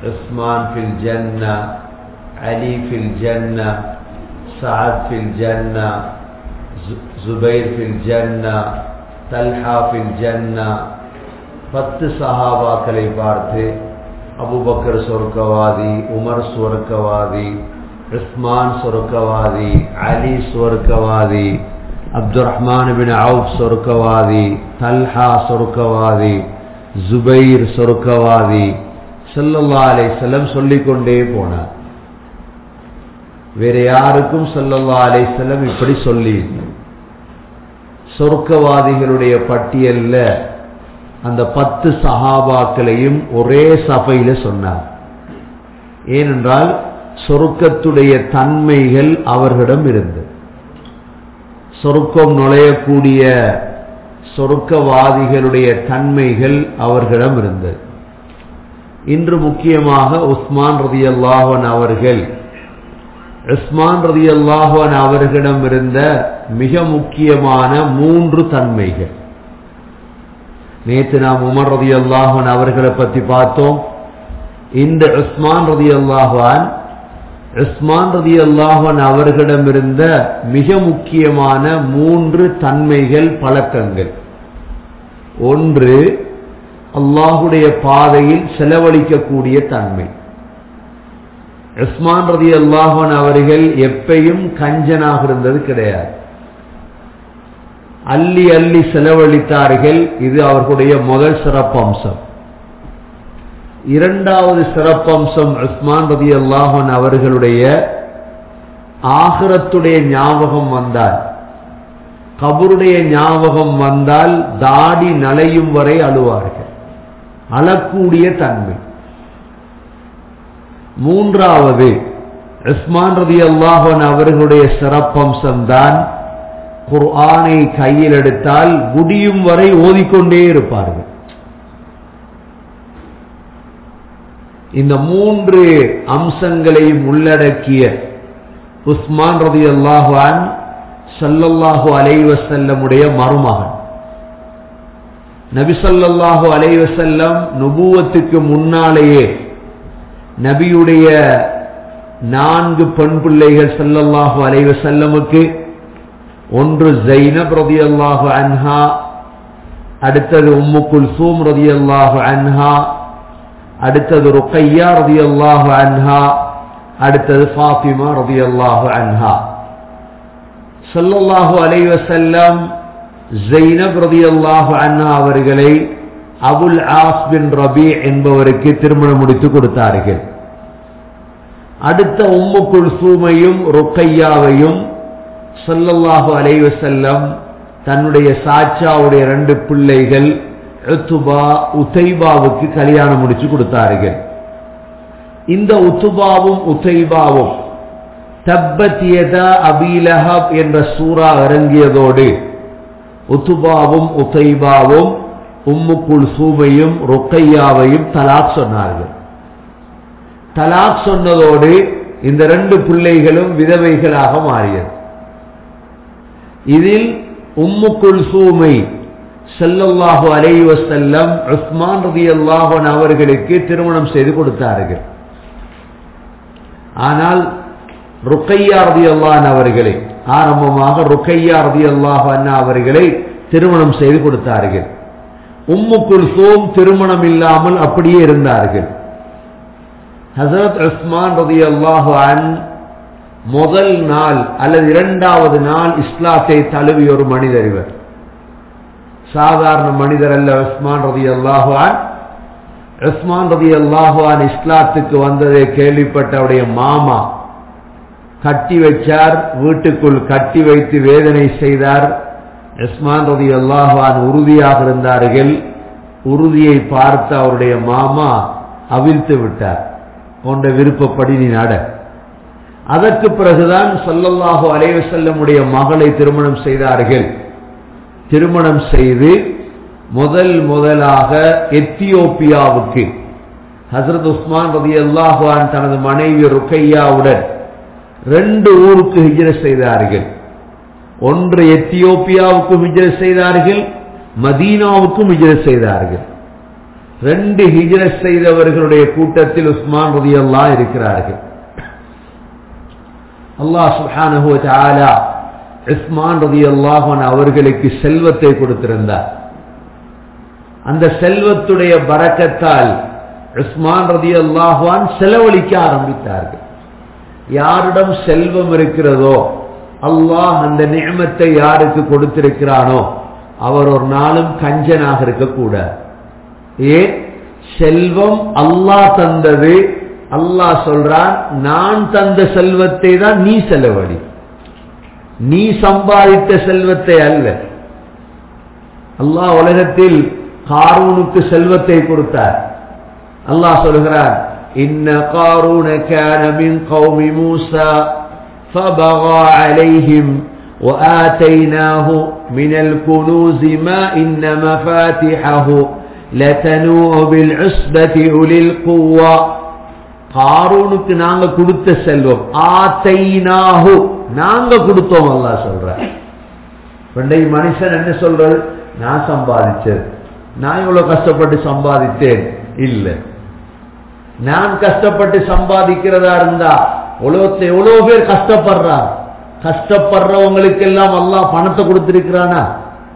عثمان في الجنة علي في الجنة سعد في الجنة زبير في الجنة Talha fill ஜன்னா பத்து சஹாபாக்களை பார்த்து அபுபக்கர் சொர்க்கவாதி உமர் சொர்க்கவாதி உஸ்மான் சொர்க்கவாதி அலி சொர்க்கவாதி அப்துல் ரஹ்மான் பின் அவுப் சொர்க்கவாதி தல்ஹா சொர்க்கவாதி ஜுபைர் சொர்க்கவாதி சல்லல்லா அலை செல்லம் சொல்லிக்கொண்டே போனார் வேற யாருக்கும் சல்லல்லா அலை செல்லம் இப்படி சொல்லி சொர்க்கவாதிகளுடைய பட்டியல்ல அந்த பத்து சஹாபாக்களையும் ஒரே சபையில சொன்னார் ஏனென்றால் சொருக்கத்துடைய தன்மைகள் அவர்களிடம் இருந்தது சொருக்கம் நுழையக்கூடிய சொருக்கவாதிகளுடைய தன்மைகள் அவர்களிடம் இருந்தது இன்று முக்கியமாக உஸ்மான் ரதி அல்லாஹன் அவர்கள் உஸ்மான் ரதி அல்லாஹன் அவர்களிடம் இருந்த மிக முக்கியமான மூன்று தன்மைகள் நேற்று நாம் உமர் ரதி அல்லாஹன் அவர்களை பற்றி பார்த்தோம் இந்த உஸ்மான் ரதி அல்லாஹான் உஸ்மான் ரதி அல்லாஹன் அவர்களிடம் இருந்த மிக முக்கியமான மூன்று தன்மைகள் பழக்கங்கள் ஒன்று அல்லாஹுடைய பாதையில் செலவழிக்கக்கூடிய தன்மை உஸ்மான் ரதி அல்லாஹன் அவர்கள் எப்பையும் கஞ்சனாக இருந்தது கிடையாது அள்ளி அள்ளி செலவழித்தார்கள் இது அவர்களுடைய முதல் சிறப்பம்சம் இரண்டாவது சிறப்பம்சம் உஸ்மான் ரதி அல்லாஹன் அவர்களுடைய ஆகிரத்துடைய ஞாபகம் வந்தால் கபருடைய ஞாபகம் வந்தால் தாடி நலையும் வரை அழுவார்கள் அழக்கூடிய தன்மை மூன்றாவது உஸ்மான் ரதி அல்லாஹன் அவர்களுடைய சிறப்பம்சம் தான் குர்ஆனை கையில் எடுத்தால் குடியும் வரை ஓதிக்கொண்டே இருப்பார்கள் இந்த மூன்று அம்சங்களையும் உள்ளடக்கிய உஸ்மான் ரதி அல்லாஹான் சல்லல்லாஹு அலைவசல்லமுடைய மருமகன் நபிசல்லாஹு அலைவசல்லம் நுபுவத்துக்கு முன்னாலேயே நபியுடைய நான்கு பெண் பிள்ளைகள் சல்லல்லாஹு அலைவசல்லமுக்கு ஒன்று ஜைனப் ரதி அல்லாஹு அன்ஹா அடுத்தது உம்மு குல்சூம் ரதி அல்லாஹு அன்ஹா அடுத்தது ருக்கையா ரதி அல்லாஹு அன்ஹா அடுத்தது ஃபாத்திமா ரதி அல்லாஹு அன்ஹா சொல்லல்லாஹு அலைவசல்லம் ஜெய்னப் ரதி அல்லாஹு அன்ஹா அவர்களை அபுல் ஆஸ் பின் ரபி என்பவருக்கு திருமணம் முடித்து கொடுத்தார்கள் அடுத்த உம்மு குல்சூமையும் ருக்கையாவையும் சொல்லல்லாஹு அலைவசல்லம் தன்னுடைய சாச்சாவுடைய ரெண்டு பிள்ளைகள் உத்துபா உத்தைபாவுக்கு கல்யாணம் முடிச்சு கொடுத்தார்கள் இந்த உத்துபாவும் உத்தைபாவும் தப்பத்தியதா அபீலஹப் என்ற சூறா இறங்கியதோடு உத்துபாவும் உத்தைபாவும் உம்மு குல்சூமையும் ருக்கையாவையும் தலாக் சொன்னார்கள் தலாக் சொன்னதோடு இந்த ரெண்டு பிள்ளைகளும் விதவைகளாக மாறியது இதில் உம்மு குல்சூமை செல்லல்லாஹு அலைவ செல்லம் உஸ்மான் ரதி அல்லாஹன் அவர்களுக்கு திருமணம் செய்து கொடுத்தார்கள் ஆனால் ருக்கையா ரதி அல்லான் அவர்களை ஆரம்பமாக ருக்கையா ரதி அல்லாஹ் அவர்களை திருமணம் செய்து கொடுத்தார்கள் உம்மு குல்சூம் திருமணம் இல்லாமல் அப்படியே இருந்தார்கள் ஹசரத் உஸ்மான் ரதி அல்லாஹு அன் முதல் நாள் அல்லது இரண்டாவது நாள் இஸ்லாத்தை தழுவிய ஒரு மனிதர் இவர் சாதாரண மனிதர் அல்ல உஸ்மான் ரதி அல்லாஹுவான் உஸ்மான் ரதி அல்லாஹுவான் இஸ்லாத்துக்கு வந்ததை கேள்விப்பட்ட அவருடைய மாமா கட்டி வச்சார் வீட்டுக்குள் கட்டி வைத்து வேதனை செய்தார் உஸ்மான் ரதி அல்லாஹுவான் உறுதியாக இருந்தார்கள் உறுதியை பார்த்த அவருடைய மாமா அவிழ்த்து விட்டார் உண்ட விருப்பப்படி நீ நட அதற்கு பிறகுதான் சொல்லல்லாஹு அலைவசல்லமுடைய மகளை திருமணம் செய்தார்கள் திருமணம் செய்து முதல் முதலாக எத்தியோப்பியாவுக்கு ஹசரத் உஸ்மான் ரதி அல்லாஹான் தனது மனைவி ருக்கையாவுடன் ரெண்டு ஊருக்கு ஹிஜர செய்தார்கள் ஒன்று எத்தியோப்பியாவுக்கும் ஹிஜர செய்தார்கள் மதீனாவுக்கும் ஹிஜர செய்தார்கள் ரெண்டு ஹிஜ்ரத் செய்தவர்களுடைய கூட்டத்தில் உஸ்மான் ரதியல்லா இருக்கிறார்கள் அல்லாஹ் சுப்ஹானஹு வ தஆலா உஸ்மான் ரதியல்லாஹு அன்ஹு அவர்களுக்கு செல்வத்தை கொடுத்திருந்தார் அந்த செல்வத்துடைய பரக்கத்தால் உஸ்மான் ரதியல்லாஹு அன்ஹு செலவழிக்க ஆரம்பித்தார்கள் யாரிடம் செல்வம் இருக்கிறதோ அல்லாஹ் அந்த நியமத்தை யாருக்கு கொடுத்திருக்கிறானோ அவர் ஒரு நாளும் கஞ்சனாக இருக்கக்கூடாது ஏன் செல்வம் அல்லாஹ் தந்தது அல்லாஹ் சொல்றான் நான் தந்த செல்வத்தை தான் நீ செலவழி நீ சம்பாதித்த செல்வத்தை அல்ல அல்லாஹ் உலகத்தில் காரூனுக்கு செல்வத்தை கொடுத்தார் அல்லாஹ் சொல்கிறார் இன்ன காரூன كان من قوم موسى فبغى عليهم وآتيناه من الكنوز ما إن مفاتحه لتنوء بالعصبة أولي القوة காரூனுக்கு நாங்க கொடுத்த செல்வம் ஆத்தைனாஹு நாங்க கொடுத்தோம் அல்லாஹ் சொல்ற பண்டை மனுஷன் என்ன சொல்றது நான் சம்பாதிச்சது நான் இவ்வளவு கஷ்டப்பட்டு சம்பாதித்தேன் இல்ல நான் கஷ்டப்பட்டு சம்பாதிக்கிறதா இருந்தா உலகத்தை எவ்வளவு பேர் கஷ்டப்படுறாங்க கஷ்டப்படுறவங்களுக்கு எல்லாம் அல்லாஹ் பணத்தை கொடுத்திருக்கிறானா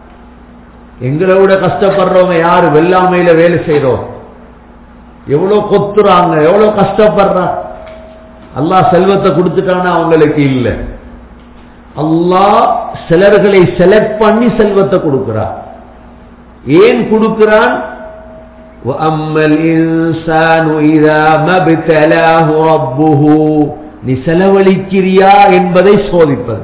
எங்களை விட கஷ்டப்படுறவங்க யாரு வெள்ளாமையில வேலை செய்யறோம் எவ்வளவு கொத்துறாங்க எவ்வளவு கஷ்டப்படுறாங்க அல்லாஹ் செல்வத்தை கொடுத்துட்டானா அவங்களுக்கு இல்ல அல்லாஹ் சிலர்களை செலக்ட் பண்ணி செல்வத்தை கொடுக்கிறான் ஏன் கொடுக்கிறான் وَأَمَّا الْإِنسَانُ إِذَا مَا ابْتَلَاهُ رَبُّهُ நீ செலவழிக்கிறியா என்பதை சோதிப்பது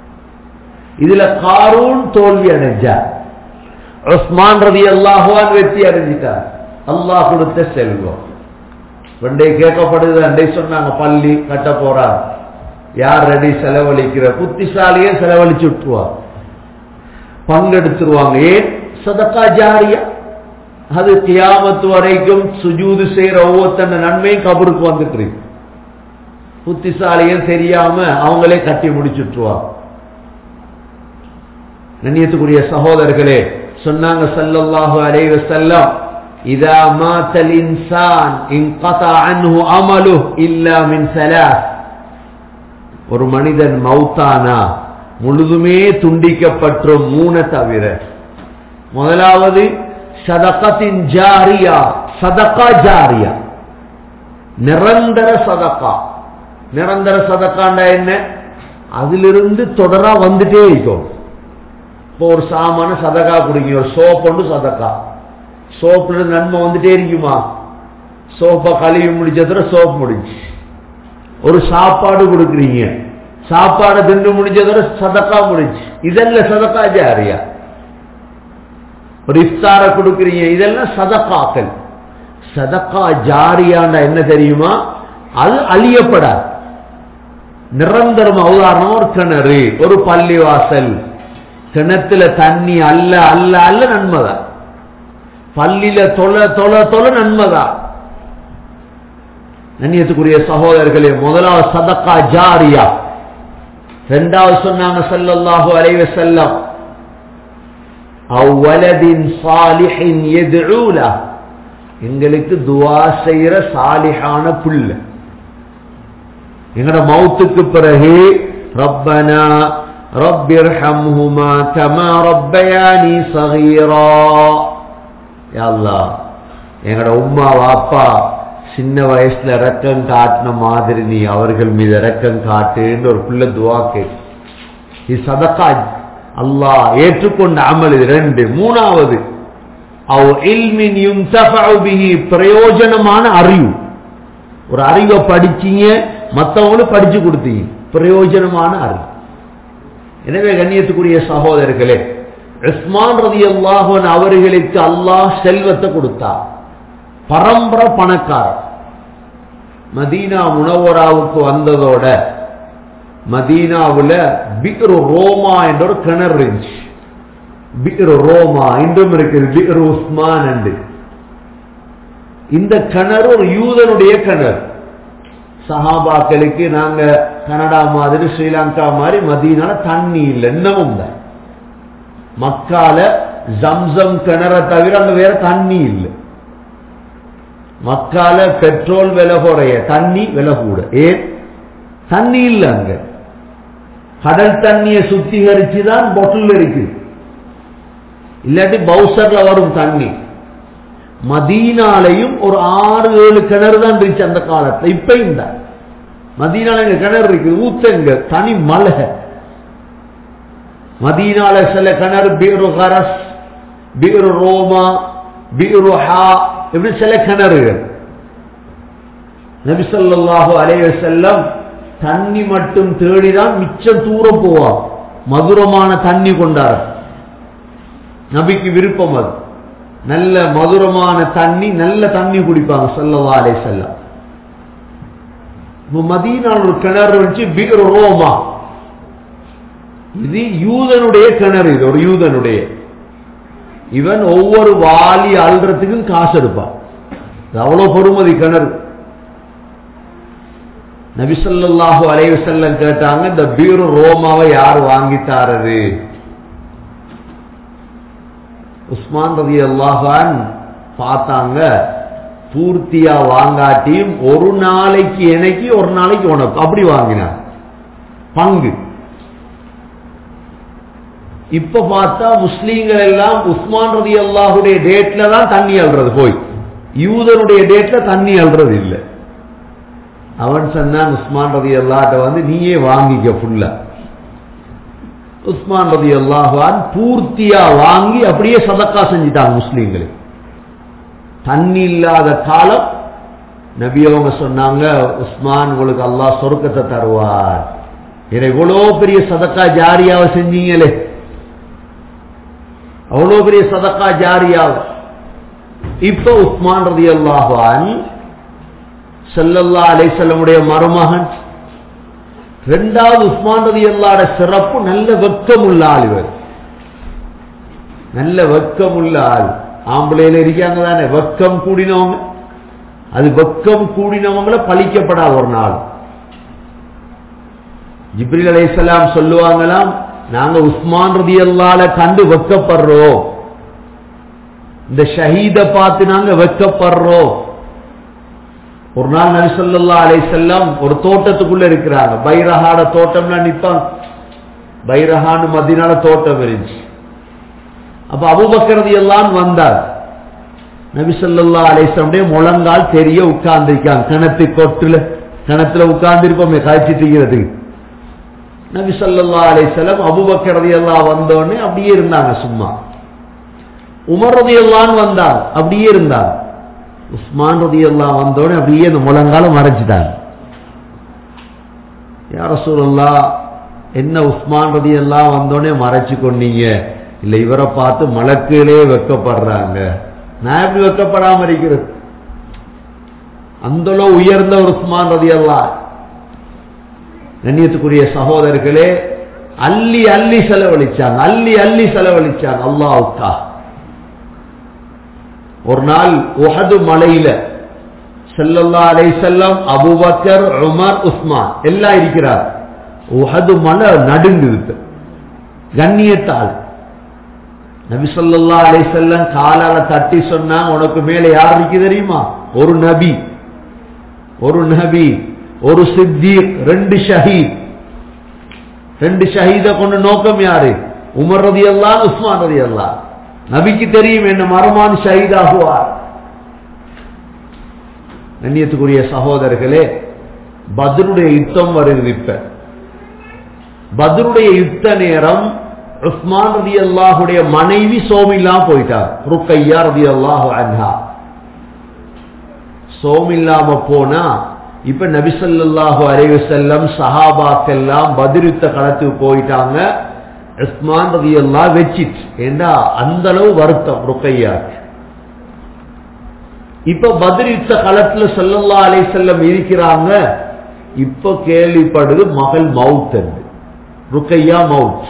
இதுல காரூன் தோல்வி அடைஞ்சார் உஸ்மான் ரவி அல்லாஹுவான் வெற்றி அடைஞ்சிட்டார் அல்லாஹ் கொடுத்த செல்வம் ரெண்டே கேட்கப்படுது அண்டை சொன்னாங்க பள்ளி கட்ட போறார் யார் ரெடி செலவழிக்கிற புத்திசாலியே செலவழிச்சு விட்டுருவார் பங்கெடுத்துருவாங்க ஏன் சதக்கா ஜாரியா அது கியாமத்து வரைக்கும் சுஜூது செய்யற ஒவ்வொருத்தன நன்மையும் கபருக்கு வந்துட்டு இருக்கு புத்திசாலியும் தெரியாம அவங்களே கட்டி முடிச்சுட்டுருவாங்க நன்னியத்துக்குரிய சகோதரர்களே சொன்னாங்க சல்லல்லாஹு அலைஹி வஸல்லம் இதா மாத்தல் இன்சான் இன்கதா அன்ஹு அமலு இல்லா மின் ஸலாஸ் ஒரு மனிதன் மௌத்தானா முழுதுமே துண்டிக்கப்பற்றும் மூண தவிர முதலாவது சதகத்தின் ஜாரியா சதகா ஜாரியா நிரந்தர சதக்கா நிரந்தர சதக்காண்டா என்ன அதிலிருந்து தொடரா வந்துட்டே இருக்கும் இப்போ ஒரு சாமான சதக்கா குடிங்க ஒரு சோப் ஒன்று சதக்கா சோப்புல நன்மை வந்துட்டே இருக்குமா சோப்பை கழுவி முடிச்சதுல சோப் முடிஞ்சு ஒரு சாப்பாடு கொடுக்குறீங்க சாப்பாடு தின்னு முடிஞ்சதோட சதக்கா முடிஞ்சு இதெல்லாம் சதக்கா ஜாரியா ஒரு இஃப்தார கொடுக்குறீங்க இதெல்லாம் சதக்காக்கள் சதக்கா ஜாரியாண்டா என்ன தெரியுமா அது அழியப்படாது நிரந்தரமா உதாரணம் ஒரு கிணறு ஒரு பள்ளிவாசல் கிணத்துல தண்ணி அல்ல அல்ல அல்ல நன்மைதான் பள்ளியில தொலை தொலை தொலை நன்மைதான் நன்னியத்துக்குரிய சகோதரர்களே முதலாவது சதக்கா ஜாரியா ரெண்டாவது சொன்னாங்க சல்லல்லாஹு அலைவ செல்லம் அவ்வலதின் சாலிஹின் எதிரூல எங்களுக்கு துவா செய்யற சாலிஹான புள்ள எங்கட மௌத்துக்கு பிறகு ரப்பனா ரப்பிர்ஹம்ஹுமா கமா ரப்பயானி சகீரா யா அல்லாஹ் எங்கட உம்மா வாப்பா சின்ன வயசுல ரக்கம் காட்டின மாதிரி நீ அவர்கள் மீது ரக்கம் காட்டுன்னு ஒரு பிள்ளை துவா கேட்டு இது சதக்கா அல்லாஹ் ஏற்றுக்கொண்ட அமல் இது ரெண்டு மூணாவது அவ் இல்மின் யுன்தஃபஉ பிஹி பிரயோஜனமான அறிவு ஒரு அறிவை படிச்சீங்க மத்தவங்களும் படிச்சு கொடுத்தீங்க பிரயோஜனமான அறிவு எனவே கண்ணியத்துக்குரிய சகோதரர்களே உஸ்மான் ரதி அல்லாஹன் அவர்களுக்கு அல்லாஹ் செல்வத்தை கொடுத்தார் பரம்பரை பணக்காரர் மதீனா முனவராவுக்கு வந்ததோட மதீனாவுல பிக்ரு ரோமா என்ற ஒரு கிணறு இருந்துச்சு பிக்ரு ரோமா இன்றும் இருக்குது பிக்ரு உஸ்மான் என்று இந்த கிணறு ஒரு யூதனுடைய கிணறு சஹாபாக்களுக்கு நாங்க கனடா மாதிரி ஸ்ரீலங்கா மாதிரி மதீனால தண்ணி இல்லை இன்னமும் தான் மக்கால ஜம்சம் கிணற தவிர அங்க வேற தண்ணி இல்லை மக்கால பெட்ரோல் விலை குறைய தண்ணி விலை கூட ஏன் தண்ணி இல்ல அங்க கடல் தண்ணியை சுத்திகரிச்சு தான் பொட்டில் இருக்கு இல்லாட்டி பவுசர்ல வரும் தண்ணி மதீனாலையும் ஒரு ஆறு ஏழு கிணறு தான் இருந்துச்சு அந்த காலத்துல இப்பயும் தான் மதீனால இங்க கிணறு இருக்கு ஊத்தங்க தனி மலை மதீனால சில கிணறு பீரு கரஸ் பீரு ரோமா பீரு ஹா இப்படி சில கிணறுகள் நபிசல்லாஹு அலைய செல்லம் தண்ணி மட்டும் தேடிதான் மிச்சம் தூரம் போவான் மதுரமான தண்ணி கொண்டார் நபிக்கு விருப்பம் அது நல்ல மதுரமான தண்ணி நல்ல தண்ணி குடிப்பாங்க சொல்லவா அலை செல்லம் மதீனால் ஒரு கிணறு வச்சு பீர் ரோமா இது யூதனுடைய கிணறு இது ஒரு யூதனுடைய இவன் ஒவ்வொரு வாலி அல்றதுக்கும் காசு எடுப்பான் அவ்வளவு பொறுமதி கிணறு நபிசல்லாஹு அலைவு செல்லம் கேட்டாங்க இந்த பீரு ரோமாவை யார் வாங்கித்தாரது உஸ்மான் ரதி அல்லாஹான் பார்த்தாங்க பூர்த்தியா வாங்காட்டியும் ஒரு நாளைக்கு எனக்கு ஒரு நாளைக்கு உனக்கு அப்படி வாங்கினார் பங்கு இப்ப பார்த்தா முஸ்லீம்கள் எல்லாம் உஸ்மான் ரதி அல்லாஹுடைய டேட்ல தான் தண்ணி அல்றது போய் யூதனுடைய டேட்ல தண்ணி அல்றது இல்லை அவன் சொன்னான் உஸ்மான் ரதி அல்லாட்ட வந்து நீயே வாங்கிக்க ஃபுல்லா உஸ்மான் ரதி அல்லாஹான் பூர்த்தியா வாங்கி அப்படியே சதக்கா செஞ்சிட்டாங்க முஸ்லீம்களுக்கு தண்ணி இல்லாத காலம் நபி அவங்க சொன்னாங்க உஸ்மான் உங்களுக்கு அல்லாஹ் சொருக்கத்தை தருவார் இவ்வளோ பெரிய சதக்கா ஜாரியாவை செஞ்சீங்களே அவ்வளோ பெரிய சதக்கா ஜாரியாவ இப்ப உஸ்மான் ரதி அல்லாஹான் செல்லல்லா அலைசல்லமுடைய மருமகன் ரெண்டாவது உஸ்மான் ரதி அல்லாட சிறப்பு நல்ல வெக்கமுள்ள ஆள் இவர் நல்ல வெக்கமுள்ள ஆள் ஆம்பளையில இருக்காங்க தானே வெக்கம் கூடினவங்க அது வெக்கம் கூடினவங்கள பழிக்கப்படாத ஒரு நாள் ஜிப்ரில் அலைசலாம் சொல்லுவாங்களாம் நாங்க உஸ்மான் ரதி அல்லால கண்டு வெக்கப்படுறோம் இந்த ஷஹீத பார்த்து நாங்க வெக்கப்படுறோம் ஒரு நாள் நபிசல்லா அலை செல்லம் ஒரு தோட்டத்துக்குள்ள இருக்கிறாங்க பைரஹாட தோட்டம்னா நிப்பாங்க பைரஹான்னு மதினால தோட்டம் இருந்துச்சு அப்ப அபுபக்கரதி எல்லாம் வந்தார் நபிசல்லா அலைசல்லுடைய முழங்கால் தெரிய உட்கார்ந்திருக்காங்க கிணத்து கொட்டுல கிணத்துல உட்கார்ந்து இருப்போமே காய்ச்சி தீக்கிறதுக்கு நபி சொல்லா அலைசல்லம் அபுபக்கரதி எல்லாம் வந்தோடனே அப்படியே இருந்தாங்க சும்மா உமரதி எல்லாம் வந்தார் அப்படியே இருந்தார் உஸ்மான் ரதி எல்லாம் வந்தோடனே அப்படியே அந்த முழங்கால மறைச்சிட்டாங்க யார சூழல்லா என்ன உஸ்மான் ரதி எல்லாம் வந்தோடனே மறைச்சு கொண்டீங்க இல்ல இவரை பார்த்து மலக்குகளே வெக்கப்படுறாங்க நான் எப்படி வெக்கப்படாம இருக்கிறது அந்த உயர்ந்த ஒரு உஸ்மான் ரதி எல்லாம் கண்ணியத்துக்குரிய சகோதரர்களே அள்ளி அள்ளி செலவழிச்சாங்க அள்ளி அள்ளி செலவழிச்சாங்க அல்லாவுக்கா ஒரு நாள் உஹது மலையில செல்லல்லா அலை செல்லம் அபுபக்கர் உமர் உஸ்மான் எல்லாம் இருக்கிறார் உஹது மலை நடுங்குது கண்ணியத்தால் நபி சொல்லல்லா அலை செல்லம் காலால தட்டி சொன்னா உனக்கு மேல யார் இருக்கு தெரியுமா ஒரு நபி ஒரு நபி ஒரு சித்தீக் ரெண்டு ஷஹீத் ரெண்டு ஷஹீத கொண்டு நோக்கம் யாரு உமர் ரதி அல்லா உஸ்மான் ரதி அல்லா நபிக்கு தெரியும் என்ன மரமான் ஷஹீத் ஆகுவார் கண்ணியத்துக்குரிய சகோதரர்களே பத்ருடைய யுத்தம் வருது இப்ப பத்ருடைய யுத்த நேரம் உஸ்மான் ரதி அல்லாஹுடைய மனைவி சோமில்லாம் போயிட்டார் ருக்கையா ரதி அல்லாஹு அன்ஹா சோமில்லாம போனா இப்ப நபிசல்லாஹு அலைவு செல்லம் சஹாபாக்கெல்லாம் பதிருத்த களத்துக்கு போயிட்டாங்க உஸ்மான் ரதி எல்லாம் வச்சிட்டு ஏண்டா அந்த அளவு வருத்தம் ருக்கையாக்கு இப்ப பதிரித்த களத்துல சொல்லல்லா அலை செல்லம் இருக்கிறாங்க இப்ப கேள்விப்படுது மகள் மவுத் என்று ருக்கையா மவுத்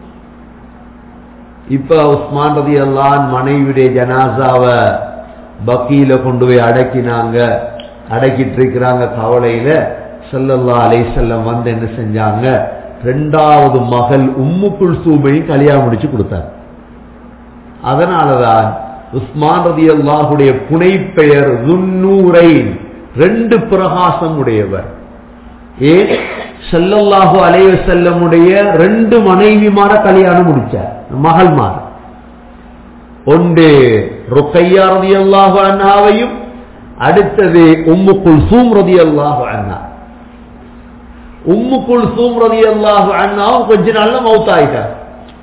இப்ப உஸ்மான் ரதி அல்லான் மனைவியுடைய ஜனாசாவ பக்கியில கொண்டு போய் அடக்கினாங்க அடக்கிட்டு இருக்கிறாங்க கவலையில செல்லல்லா அலை செல்லம் வந்து என்ன செஞ்சாங்க ரெண்டாவது மகள் உம்மு குல்சூமையும் கல்யாணம் முடிச்சு கொடுத்தார் அதனாலதான் உஸ்மான் ரதி அல்லாஹுடைய புனைப்பெயர் துன்னூரை ரெண்டு பிரகாசம் உடையவர் ஏன் செல்லல்லாஹு அலைய செல்லமுடைய ரெண்டு மனைவிமார கல்யாணம் முடிச்சார் மகள்மார் ஒன்று ருக்கையா ரதி அல்லாஹு அண்ணாவையும் அடுத்தது உம்மு குல்சூம் ரதி அல்லாஹு அண்ணா உம்மு குல்சூம் ரதி அல்லாஹு அண்ணாவும் கொஞ்ச நாள்ல மௌத்தாயிட்டார்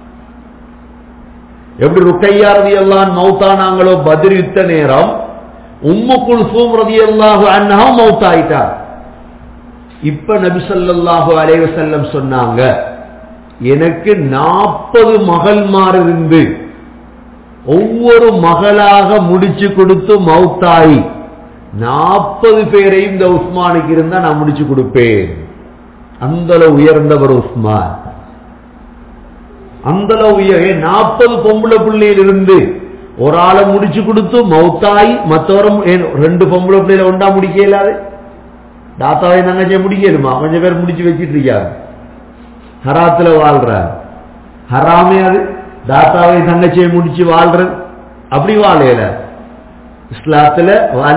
எப்படி ருக்கையா ரதி அல்லான் மௌத்தானாங்களோ பதில் யுத்த நேரம் உம்மு குல்சூம் ரதி அல்லாஹு அண்ணாவும் மௌத்தாயிட்டார் இப்ப நபிசல்லாஹு அலைவசல்லம் சொன்னாங்க எனக்கு நாற்பது மகள்மார் இருந்து ஒவ்வொரு மகளாக முடிச்சு கொடுத்து மௌத்தாயி நாற்பது பேரையும் இந்த உஸ்மானுக்கு இருந்தா நான் முடிச்சு கொடுப்பேன் அந்த உயர்ந்தவர் உஸ்மான் அந்த உயர் நாற்பது பொம்பளை பிள்ளையில இருந்து ஒரு ஆளை முடிச்சு கொடுத்து மௌத்தாய் மற்றவரும் ரெண்டு பொம்பளை பிள்ளையில ஒன்றா முடிக்க இயலாது தாத்தாவை தங்கச்சியை முடிக்கணுமா கொஞ்சம் பேர் முடிச்சு வச்சிட்டு இருக்காங்க ஹராத்துல வாழ்ற ஹராமே அது தாத்தாவை தங்கச்சியை முடிச்சு வாழ்றது அப்படி வாழையில இஸ்லாத்துல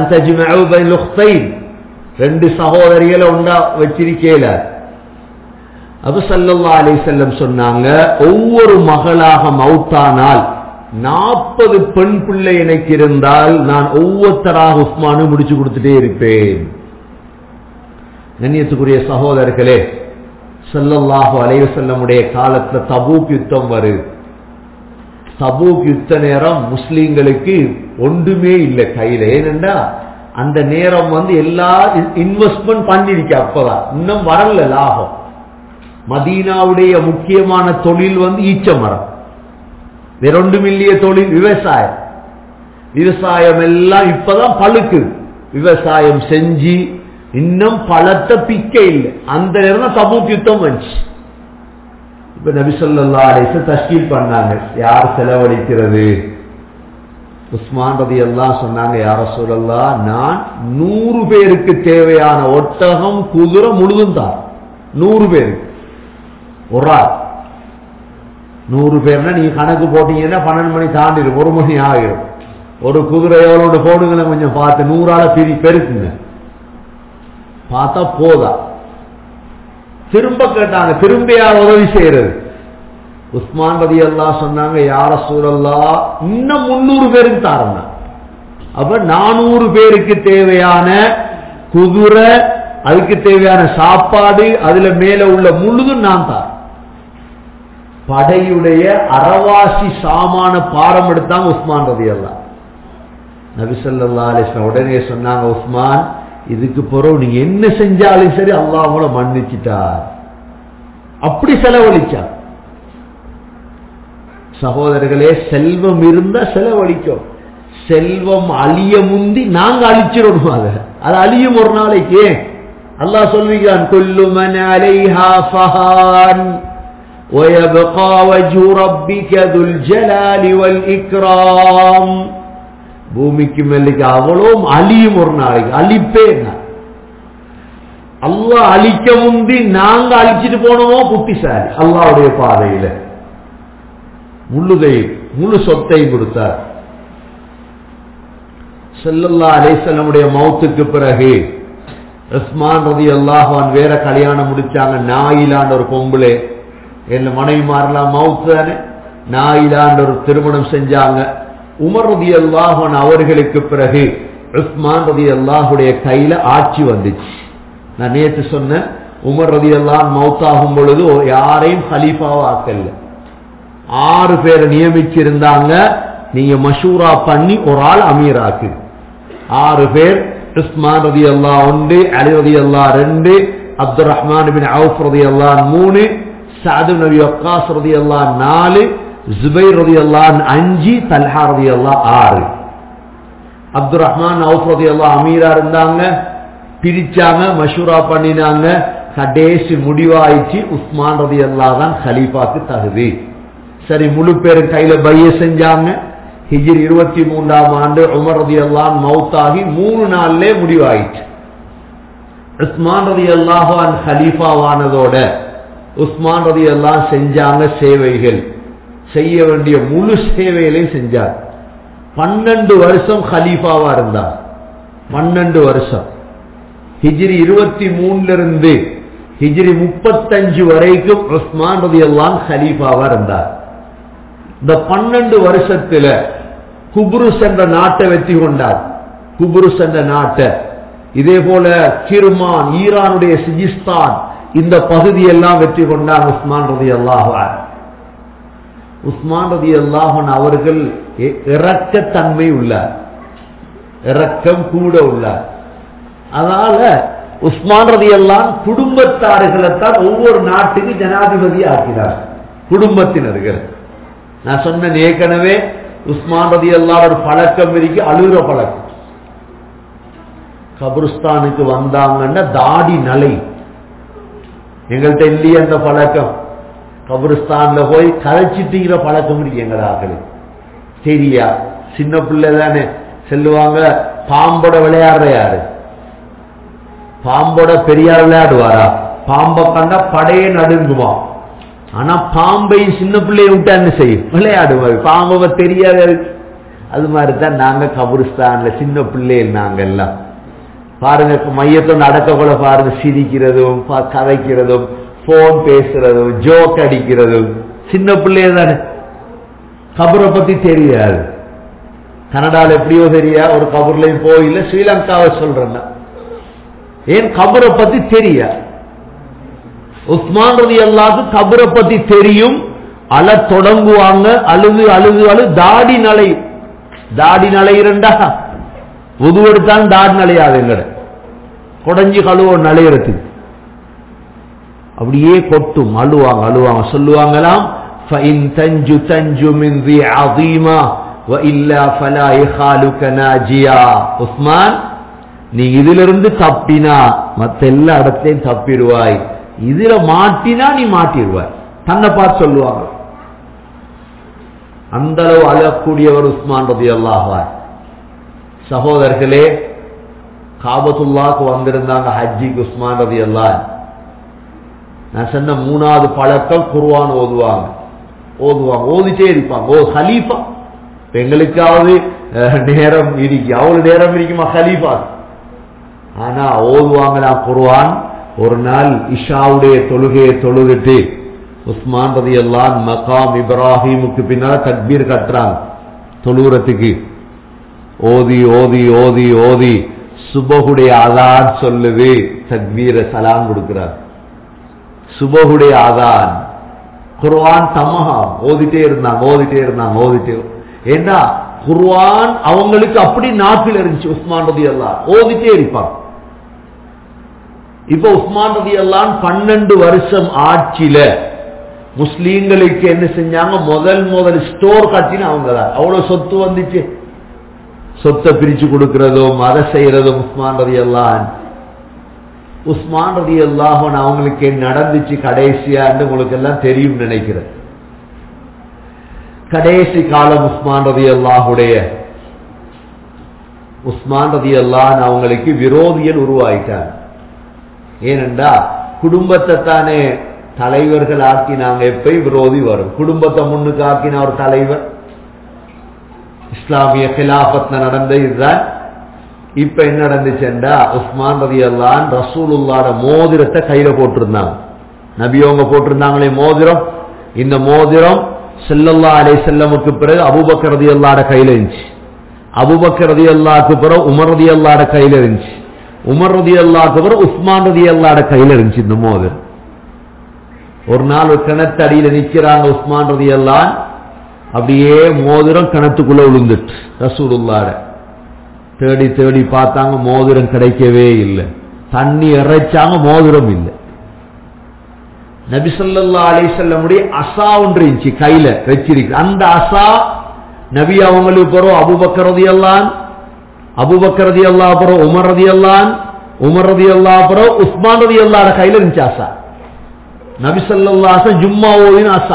ரெண்டு சகோதரிகளை உண்டா வச்சிருக்கேல அபு சல்லா அலி செல்லம் சொன்னாங்க ஒவ்வொரு மகளாக மௌத்தானால் நாற்பது பெண் பிள்ளை எனக்கு இருந்தால் நான் ஒவ்வொருத்தராக உஸ்மானு முடிச்சு கொடுத்துட்டே இருப்பேன் கண்ணியத்துக்குரிய சகோதரர்களே சல்லல்லாஹு அலைவசல்லமுடைய காலத்துல தபூக் யுத்தம் வருது தபூக் யுத்த நேரம் முஸ்லீம்களுக்கு ஒன்றுமே இல்லை கையில ஏனென்றா அந்த நேரம் வந்து எல்லா இன்வெஸ்ட்மெண்ட் பண்ணிருக்க அப்பதான் இன்னும் வரல லாபம் மதீனாவுடைய முக்கியமான தொழில் வந்து ஈச்ச மரம் வேறொண்டு மில்லிய தொழில் விவசாயம் விவசாயம் எல்லாம் இப்பதான் பழுக்கு விவசாயம் செஞ்சு இன்னும் பழத்தை பிக்க இல்லை அந்த நேரம் தபூக் யுத்தம் வந்துச்சு இப்ப நபிசல்லா அலிச தஷ்கீல் பண்ணாங்க யார் செலவழிக்கிறது உஸ்மான் ரதி எல்லாம் சொன்னாங்க யார சொல்லலா நான் நூறு பேருக்கு தேவையான ஒட்டகம் குதிரை முழுதும் தான் நூறு பேருக்கு ஒரு ஆள் நூறு பேர்னா நீங்க கணக்கு போட்டீங்கன்னா பன்னெண்டு மணி தாண்டிடும் ஒரு மணி ஆகிடும் ஒரு குதிரை எவ்வளோ போடுங்களேன் கொஞ்சம் பார்த்து நூறால பிரி பெருக்குங்க பார்த்தா போதா திரும்ப கேட்டாங்க திரும்ப யார் உதவி செய்யறது உஸ்மான் ரதி அல்லா சொன்னாங்க யார சூழல்லா இன்னும் முன்னூறு பேருக்கு தாரங்க அப்ப நானூறு பேருக்கு தேவையான குதிரை அதுக்கு தேவையான சாப்பாடு அதுல மேல உள்ள முழுதும் நான் தான் படையுடைய அறவாசி சாமான பாரம் எடுத்தாங்க உஸ்மான் ரதி அல்லா நபிசல்லா அலிஸ்லாம் உடனே சொன்னாங்க உஸ்மான் இதுக்கு பிறகு நீங்க என்ன செஞ்சாலும் சரி அல்லாஹ் அவங்கள மன்னிச்சிட்டார் அப்படி செலவழிச்சா சகோதரர்களே செல்வம் இருந்தா செலவழிக்கும் செல்வம் அழிய முந்தி நாங்க அழிச்சிடணும் அதை அது அழியும் ஒரு நாளைக்கு ஏன் அல்லாஹ் சொல்லுகிறான் கொல்லு மன் அலைஹா ஃபஹான் ويبقى وجه ربك ذو الجلال والإكرام பூமிக்கு மேலுக்கு அவ்வளவும் அழியும் ஒரு நாளைக்கு அழிப்பே அல்லாஹ் அழிக்க முந்தி நாங்க அழிச்சிட்டு போனோமோ புத்திசாலி அல்லாவுடைய பாதையில முழுதை முழு சொத்தையும் கொடுத்தார் செல்லல்லா அலேசல்லமுடைய மௌத்துக்கு பிறகு உஸ்மான் ரதி அல்லாஹான் வேற கல்யாணம் முடிச்சாங்க நாயிலாண்ட ஒரு பொம்பளை என்ன மனைவி மாறலாம் மவுத்து தானே நாயிலாண்ட ஒரு திருமணம் செஞ்சாங்க உமர் ரதி அல்லாஹன் அவர்களுக்கு பிறகு உஸ்மான் ரதி அல்லாஹுடைய கையில ஆட்சி வந்துச்சு நான் நேற்று சொன்னேன் உமர் ரதி அல்லான் மவுத்தாகும் பொழுது யாரையும் ஹலீஃபாவா ஆக்கல ஆறு பேரை நியமிச்சிருந்தாங்க நீங்க மஷூரா பண்ணி ஒரு ஆள் அமீராக்கு ஆறு பேர் உஸ்மான் ரதி அல்லா ஒன்று அலி ரதி அல்லா ரெண்டு அப்துல் ரஹ்மான் பின் அவுஃப் ரதி அல்லா மூணு சாது நபி அக்காஸ் ரதி அல்லா நாலு ஜுபைர் ரதி அல்லா அஞ்சு தல்ஹா ரதி அல்லா ஆறு அப்துல் ரஹ்மான் அவுஃப் ரதி அல்லா அமீரா இருந்தாங்க பிரிச்சாங்க மஷூரா பண்ணினாங்க கடைசி முடிவாயிச்சு உஸ்மான் ரதி அல்லா தான் ஹலீஃபாக்கு தகுதி சரி முழு பேரும் கையில பைய செஞ்சாங்க ஹிஜிர் இருபத்தி மூன்றாம் ஆண்டு உமர் ரதி அல்லான் மவுத்தாகி மூணு நாள்லே முடிவாயிற்று உஸ்மான் ரதி அல்லாஹான் ஹலீஃபாவானதோட உஸ்மான் ரதி அல்லாஹ் செஞ்சாங்க சேவைகள் செய்ய வேண்டிய முழு சேவைகளையும் செஞ்சார் பன்னெண்டு வருஷம் ஹலீஃபாவா இருந்தார் பன்னெண்டு வருஷம் ஹிஜ்ரி இருபத்தி மூணுல இருந்து ஹிஜ்ரி முப்பத்தஞ்சு வரைக்கும் உஸ்மான் ரதி எல்லாம் ஹலீஃபாவா இருந்தார் இந்த பன்னெண்டு வருஷத்துல குபுருஸ் என்ற நாட்டை வெற்றி கொண்டார் குபுருஸ் என்ற நாட்டை இதே போல கிர்மான் ஈரானுடைய சிஜிஸ்தான் இந்த பகுதியெல்லாம் வெற்றி கொண்டார் உஸ்மான் ரதி அல்லாஹான் உஸ்மான் ரதி அல்லாஹன் அவர்கள் இறக்கத்தன்மை உள்ளார் இறக்கம் கூட உள்ளார் அதனால உஸ்மான் ரதி எல்லாம் குடும்பத்தார்களைத்தான் ஒவ்வொரு நாட்டுக்கு ஜனாதிபதி ஆக்கினார் குடும்பத்தினர்கள் நான் சொன்ன ஏற்கனவே உஸ்மான் ரதி எல்லாம் ஒரு பழக்கம் இருக்கு அழுகிற பழக்கம் கபருஸ்தானுக்கு வந்தாங்கன்னா தாடி நலை எங்கள்கிட்ட இல்லையே அந்த பழக்கம் கபருஸ்தான்ல போய் கதைச்சிட்டுங்கிற பழக்கம் இருக்கு எங்கட ஆக்களுக்கு சரியா சின்ன பிள்ளை தானே செல்லுவாங்க பாம்போட விளையாடுற யாரு பாம்போட பெரியார் விளையாடுவாரா பாம்பை கண்டா படையே நடுங்குமா ஆனா பாம்பை சின்ன பிள்ளைய விட்டா என்ன செய்யும் விளையாடுவாரு பாம்பை தெரியாத அது மாதிரி தான் நாங்க கபருஸ்தான்ல சின்ன பிள்ளைகள் நாங்க எல்லாம் பாருங்க மையத்தோட நடக்க கூட பாருங்க சிரிக்கிறதும் கதைக்கிறதும் போன் பேசுறதும் ஜோக் அடிக்கிறதும் சின்ன பிள்ளைய தானே கபரை பத்தி தெரியாது கனடால எப்படியோ தெரியா ஒரு கபர்லையும் போயில ஸ்ரீலங்காவை சொல்றேன் ஏன் கபரை பத்தி தெரியா உஸ்மான் ரதி அல்லாது கபரை பத்தி தெரியும் அழ தொடங்குவாங்க அழுது அழுது அழு தாடி நலை தாடி நலையிரண்டா உதுவெடுத்தான் தாடி நலையாது எங்கட குடஞ்சி கழுவ நலையிறதுக்கு அப்படியே கொட்டும் அழுவாங்க அழுவாங்க சொல்லுவாங்களாம் فَإِن تَنْجُ تَنْجُ مِنْ ذِي عَظِيمًا وَإِلَّا فَلَا يَخَالُكَ نَاجِيًا உஸ்மான் நீ இதிலிருந்து தப்பினா மத்த எல்லா இடத்தையும் தப்பிடுவாய் இதுல மாட்டினா நீ மாட்டிடுவாய் தன்னை பார்த்து சொல்லுவாங்க அந்த அளவு அழக்கூடியவர் உஸ்மான் ரதி அல்லாஹார் சகோதரர்களே காபத்துல்லாக்கு வந்திருந்தாங்க ஹஜ்ஜிக்கு உஸ்மான் ரதி அல்லாஹ் நான் சொன்ன மூணாவது பழக்கம் குர்வான் ஓதுவாங்க ஓதுவாங்க ஓதிட்டே இருப்பாங்க ஓ ஹலீஃபா எங்களுக்காவது நேரம் இருக்கு அவ்வளவு நேரம் இருக்குமா ஹலீஃபா ஆனா ஓதுவாங்களா குர்வான் ஒரு நாள் இஷாவுடைய தொழுகையை தொழுதுட்டு உஸ்மான் ரதி அல்லான் மகாம் இப்ராஹிமுக்கு பின்னால தக்பீர் கட்டுறாங்க தொழுகிறதுக்கு ஓதி ஓதி ஓதி ஓதி சுபகுடைய அதான் சொல்லுது தக்பீர சலாம் கொடுக்கிறார் சுபகுடைய ஆதான் குர்வான் தமஹா ஓதிட்டே இருந்தாங்க ஓதிட்டே இருந்தாங்க ஓதிட்டே ஏன்னா குர்வான் அவங்களுக்கு அப்படி நாட்டில் இருந்துச்சு உஸ்மான் ரதி எல்லாம் ஓதிட்டே இருப்பாங்க இப்ப உஸ்மான் ரதி எல்லாம் பன்னெண்டு வருஷம் ஆட்சியில முஸ்லீம்களுக்கு என்ன செஞ்சாங்க முதல் முதல் ஸ்டோர் கட்டின அவங்க தான் அவ்வளவு சொத்து வந்துச்சு சொத்தை பிரிச்சு கொடுக்கிறதும் அதை செய்யறதும் உஸ்மான் ரதி எல்லாம் உஸ்மான் ரதி அல்லாஹன் அவங்களுக்கு நடந்துச்சு கடைசியான்னு உங்களுக்கு எல்லாம் தெரியும் நினைக்கிறேன் கடைசி காலம் உஸ்மான் ரதி அல்லாஹுடைய உஸ்மான் ரதி அல்லாஹன் அவங்களுக்கு விரோதியல் உருவாயிட்டாங்க ஏனென்றா குடும்பத்தை தானே தலைவர்கள் ஆக்கினாங்க எப்ப விரோதி வரும் குடும்பத்தை முன்னுக்கு ஆக்கின ஒரு தலைவர் இஸ்லாமிய கிலாபத்ல நடந்த இதுதான் இப்ப என்ன நடந்துச்சுண்டா உஸ்மான் ரதி அல்லான் ரசூலுல்லாட மோதிரத்தை கையில போட்டிருந்தாங்க நபியவங்க போட்டிருந்தாங்களே மோதிரம் இந்த மோதிரம் செல்லல்லா அலை செல்லமுக்கு பிறகு அபுபக்கர் ரதி அல்லாட கையில இருந்துச்சு அபுபக்கர் ரதி அல்லாக்கு பிறகு உமர் ரதி அல்லாட கையில இருந்துச்சு உமர் ரதி அல்லாக்கு பிறகு உஸ்மான் ரதி அல்லாட கையில இருந்துச்சு இந்த மோதிரம் ஒரு நாள் ஒரு கிணத்து அடியில நிக்கிறாங்க உஸ்மான் ரதி அல்லான் அப்படியே மோதிரம் கிணத்துக்குள்ள விழுந்துட்டு ரசூலுல்லாட தேடி தேடி பார்த்தாங்க மோதிரம் கிடைக்கவே இல்லை தண்ணி இறைச்சாங்க மோதிரம் இல்லை நபிசல்லா அலிசல்லமுடைய அசா ஒன்று இருந்துச்சு கையில வச்சிருக்கு அந்த அசா நபி அவங்களுக்கு பிறகு அபுபக்கரதி அல்லான் அபுபக்கரதி அல்லா பிறகு உமர் ரதி அல்லான் உமர் ரதி அல்லா பிறகு உஸ்மான் ரதி அல்லாட கையில இருந்துச்சு அசா நபிசல்லாச ஜும்மா ஓதின அசா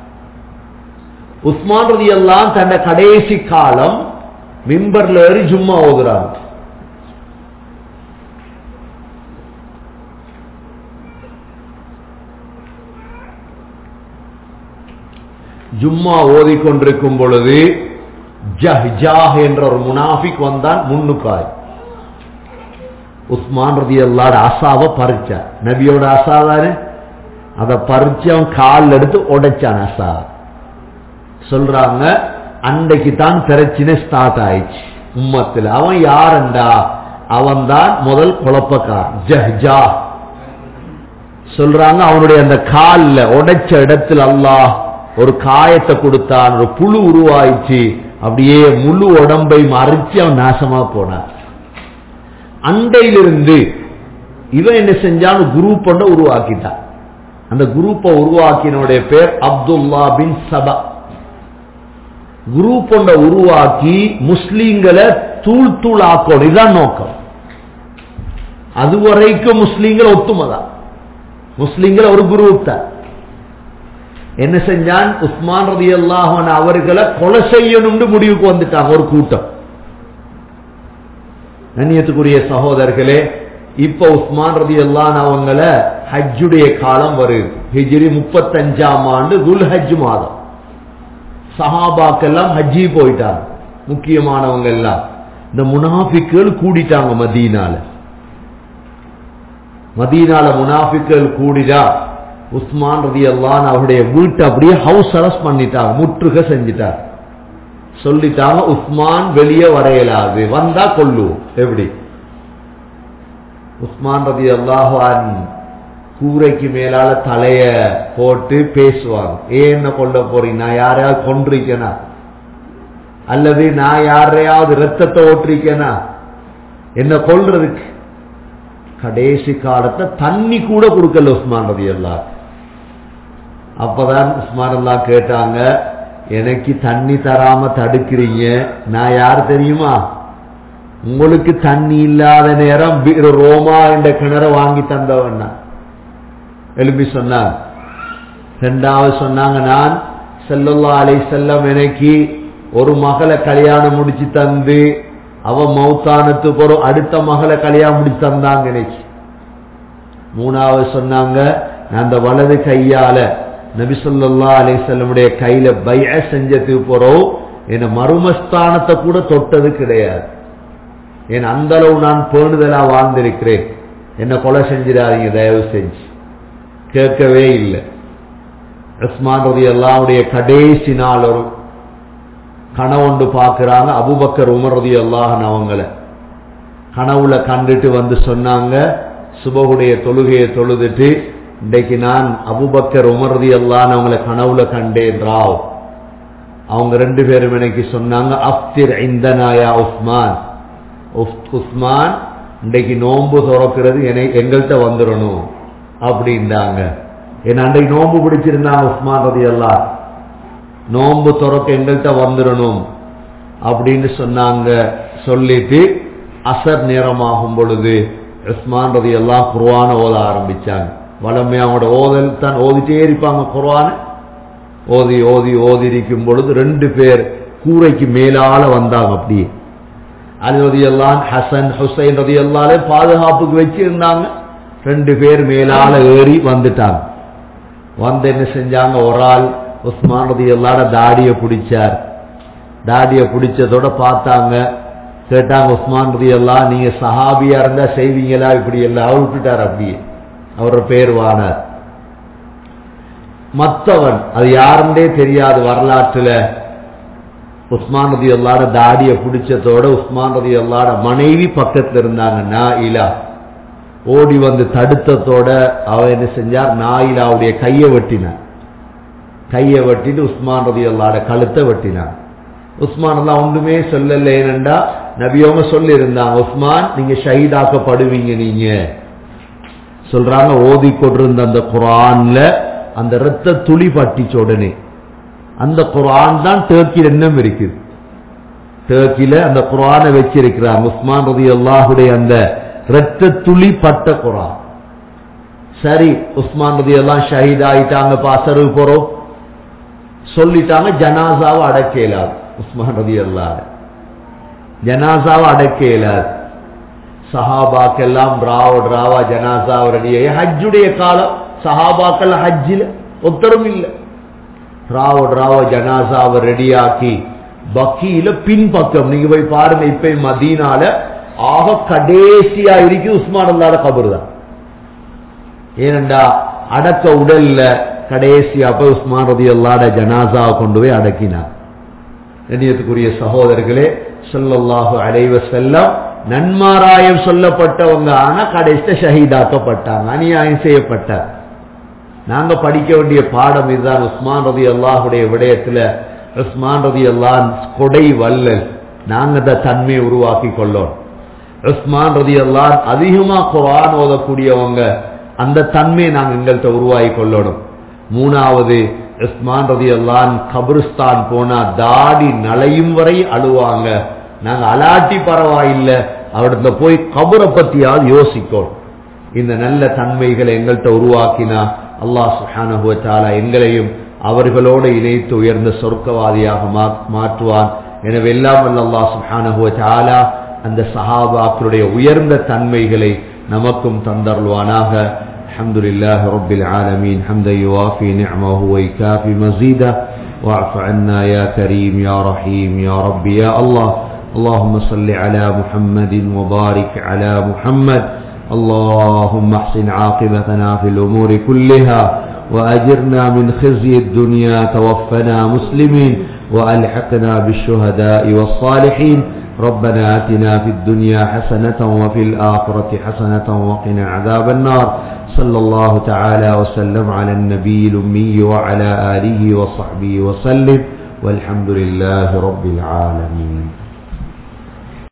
உஸ்மான் ரதி அல்லான் தன்னை கடைசி காலம் மிம்பர்ல ஏறி ஜும்மா ஓதுறாங்க ஜும்மா ஓதிக்கொண்டிருக்கும் பொழுது ஜஹ்ஜாஹ் என்ற ஒரு முனாஃபிக் வந்தான் முன்னுக்காய் உஸ்மான் ரதி அல்லாட அசாவை பறிச்சான் நபியோட அசா தானே அதை பறிச்சு அவன் கால் எடுத்து உடைச்சான் அசா சொல்றாங்க அன்றைக்கு தான் பிரச்சனை ஸ்டார்ட் ஆயிடுச்சு உம்மத்தில் அவன் யாருண்டா அவன் தான் முதல் குழப்பக்கார் ஜஹ்ஜா சொல்றாங்க அவனுடைய அந்த கால்ல உடைச்ச இடத்துல அல்லாஹ் ஒரு காயத்தை கொடுத்தான் ஒரு புழு உருவாயிச்சு அப்படியே முழு உடம்பை மறைச்சு அவன் நாசமா போனான் அண்டையிலிருந்து இவன் என்ன செஞ்சான் குரூப் ஒன்றை உருவாக்கிட்டான் அந்த குரூப்பை உருவாக்கினுடைய பேர் அப்துல்லா பின் சபா குரூப் ஒன்றை உருவாக்கி முஸ்லீம்களை தூள் தூள் ஆக்கணும் இதுதான் நோக்கம் அதுவரைக்கும் முஸ்லீம்கள் ஒத்துமைதான் முஸ்லீம்கள் ஒரு குரூப் தான் என்ன செஞ்சான் உஸ்மான் ரதி அல்லாஹன் அவர்களை கொலை செய்யணும்னு முடிவுக்கு வந்துட்டாங்க ஒரு கூட்டம் கண்ணியத்துக்குரிய சகோதரர்களே இப்ப உஸ்மான் ரதி அல்லான் அவங்கள ஹஜ்ஜுடைய காலம் வருது ஹிஜ்ரி முப்பத்தஞ்சாம் ஆண்டு துல் ஹஜ் மாதம் சஹாபாக்கெல்லாம் ஹஜ்ஜி போயிட்டாங்க முக்கியமானவங்க எல்லாம் இந்த முனாஃபிக்கள் கூடிட்டாங்க மதீனால மதீனால முனாஃபிக்கள் கூடிடா உஸ்மான் ரதி அல்லான் அவருடைய வீட்டை அப்படியே ஹவுஸ் அரெஸ்ட் பண்ணிட்டாங்க முற்றுகை செஞ்சிட்டாங்க சொல்லிட்டாங்க உஸ்மான் வெளியே வரையலாது வந்தா கொல்லுவோம் எப்படி உஸ்மான் ரதி அல்லாஹான் கூரைக்கு மேலால தலைய போட்டு பேசுவாங்க ஏன் என்ன கொல்ல போறீங்க நான் யாரையாவது கொன்றிருக்கேனா அல்லது நான் யாரையாவது ரத்தத்தை ஓட்டிருக்கேனா என்ன கொல்றதுக்கு கடைசி காலத்தை தண்ணி கூட கொடுக்கல உஸ்மான் ரதி அல்லா அப்பதான் உஸ்மான் அல்லா கேட்டாங்க எனக்கு தண்ணி தராம தடுக்கிறீங்க நான் யார் தெரியுமா உங்களுக்கு தண்ணி இல்லாத நேரம் ரோமா என்ற கிணற வாங்கி தந்தவன் எழுப்பி சொன்னாங்க ரெண்டாவது சொன்னாங்க நான் செல்லல்லா அலை செல்லம் எனக்கு ஒரு மகளை கல்யாணம் முடிச்சு தந்து அவ மௌத்தானத்து போறோம் அடுத்த மகளை கல்யாணம் முடிச்சு தந்தாங்க எனக்கு மூணாவது சொன்னாங்க நான் அந்த வலது கையால நபிசல்லா அலிசல்லமுடைய கையில பய செஞ்சதுக்கு போறோம் என்ன மருமஸ்தானத்தை கூட தொட்டது கிடையாது என் அந்த அளவு நான் பேணுதலா வாழ்ந்திருக்கிறேன் என்ன கொலை செஞ்சிடாதீங்க தயவு செஞ்சு கேட்கவே இல்லை உஸ்மான் ரதி அல்லாவுடைய கடைசி நாள் ஒரு கனவுண்டு பார்க்கிறாங்க அபுபக்கர் உமர் ரதி அல்லாஹன் அவங்கள கனவுல கண்டுட்டு வந்து சொன்னாங்க சுபகுடைய தொழுகையை தொழுதுட்டு இன்றைக்கு நான் அபுபக்கர் உமர்தி அல்லான்னு அவங்கள கனவுல கண்டேன் ராவ் அவங்க ரெண்டு பேரும் எனக்கு சொன்னாங்க அப்திர் இந்த நாயா உஸ்மான் உஸ்மான் இன்றைக்கு நோன்பு துறக்கிறது எங்கள்கிட்ட வந்துடணும் அப்படின்றாங்க ஏன்னா அன்றைக்கு நோன்பு பிடிச்சிருந்தாங்க உஸ்மான் ரதி அல்லா நோன்பு துறக்க எங்கள்கிட்ட வந்துடணும் அப்படின்னு சொன்னாங்க சொல்லிட்டு அசர் நேரமாகும் பொழுது உஸ்மான் ரதி எல்லாம் குர்வான ஓத ஆரம்பிச்சாங்க வளமையா அவங்களோட ஓதல் தான் ஓதிட்டே இருப்பாங்க குர்வான ஓதி ஓதி ஓதி இருக்கும் பொழுது ரெண்டு பேர் கூரைக்கு மேலால வந்தாங்க அப்படியே அலி ரதி எல்லாம் ஹசன் ஹுசைன் ரதி எல்லாலே பாதுகாப்புக்கு வச்சிருந்தாங்க ரெண்டு பேர் மேலால ஏறி வந்துட்டாங்க வந்து என்ன செஞ்சாங்க ஒரு ஆள் உஸ்மான் ரதி எல்லாட தாடிய பிடிச்சார் தாடிய பிடிச்சதோட பார்த்தாங்க கேட்டாங்க உஸ்மான் ரதி எல்லாம் நீங்க சஹாபியா இருந்தா செய்வீங்களா இப்படி எல்லாம் அவர் விட்டுட்டார் அப்படியே அவரோட பேர் வானார் மற்றவன் அது யாருந்தே தெரியாது வரலாற்றுல உஸ்மான் ரதி அல்லாட தாடிய பிடிச்சதோட உஸ்மான் ரதி அல்லாட மனைவி பக்கத்துல இருந்தாங்க நாயிலா ஓடி வந்து தடுத்ததோட அவன் என்ன செஞ்சார் நாயிலாவுடைய கையை வெட்டினான் கையை வெட்டிட்டு உஸ்மான் ரதி அல்லாட கழுத்தை வெட்டினான் உஸ்மான் எல்லாம் ஒன்றுமே சொல்லல ஏனண்டா நபியவங்க சொல்லி இருந்தாங்க உஸ்மான் நீங்க ஷஹீதாக்கப்படுவீங்க நீங்க சொல்றாங்க ஓதி கொண்டிருந்த அந்த குரான்ல அந்த ரத்த துளி பட்டிச்ச உடனே அந்த குரான் தான் டேர்க்கியில் என்னம் இருக்குது டேர்க்கில அந்த குரானை வச்சிருக்கிறாங்க உஸ்மான் ரதி அல்லாஹுடைய அந்த ரத்த துளி பட்ட குரான் சரி உஸ்மான் ரதி எல்லாம் ஷஹீத் ஆயிட்டாங்க பாசரு போறோம் சொல்லிட்டாங்க ஜனாசாவை அடக்க இயலாது உஸ்மான் ரதி அல்லாத ஜனாசாவை அடக்க இயலாது சஹாபாக்கெல்லாம் ராவ ராவா ஜனாசா ரெடியே ஹஜ்ஜுடைய காலம் சஹாபாக்கள் ஹஜ்ஜில் ஒத்தரும் இல்லை ராவ ராவ ஜனாசாவை ரெடியாக்கி பக்கியில பின்பக்கம் நீங்க போய் பாருங்க இப்ப மதீனால ஆக கடைசியா இருக்கு உஸ்மான் அல்லாட கபர் தான் ஏனண்டா அடக்க உடல்ல கடைசியா போய் உஸ்மான் ரதி அல்லாட ஜனாசாவை கொண்டு போய் அடக்கினார் கண்ணியத்துக்குரிய சகோதரர்களே சொல்லல்லாஹு அலைவ செல்லம் நன்மாராயம் சொல்லப்பட்டவங்க ஆனா கடைசிய ஷஹீதாக்கப்பட்டாங்க அநியாயம் செய்யப்பட்டார் நாங்க படிக்க வேண்டிய பாடம் இதுதான் உஸ்மான் ரதி அல்லாஹுடைய விடயத்துல உஸ்மான் ரதி அல்லான் கொடை வல்லல் நாங்க இந்த தன்மையை உருவாக்கி கொள்ளோம் உஸ்மான் ரதி அல்லான் அதிகமா குரான் ஓதக்கூடியவங்க அந்த தன்மையை நாங்க எங்கள்கிட்ட உருவாக்கி கொள்ளணும் மூணாவது உஸ்மான் ரதி அல்லான் கபிரிஸ்தான் போனா தாடி நலையும் வரை அழுவாங்க நாங்க அலாட்டி பரவாயில்லை அவர்கிட்ட போய் கபரை பத்தியாவது யோசிக்கோம் இந்த நல்ல தன்மைகளை எங்கள்கிட்ட உருவாக்கினா அல்லாஹ் சுஹானுவத்தாலா எங்களையும் அவர்களோடு இணைத்து உயர்ந்த சொர்க்கவாதியாக மாற்றுவான் எனவே எல்லாம் வல்ல அல்லாஹ் சுஹானுவத்தாலா அந்த சஹாபாக்களுடைய உயர்ந்த தன்மைகளை நமக்கும் தந்தருள்வானாக الحمد لله رب العالمين حمدا يوافي نعمه ويكافي مزيدا واعف عنا يا كريم يا رحيم يا رب يا الله اللهم صل على محمد وبارك على محمد اللهم احسن عاقبتنا في الأمور كلها وأجرنا من خزي الدنيا توفنا مسلمين وألحقنا بالشهداء والصالحين ربنا آتنا في الدنيا حسنة وفي الآخرة حسنة وقنا عذاب النار صلى الله تعالى وسلم على النبي الأمي وعلى آله وصحبه وسلم والحمد لله رب العالمين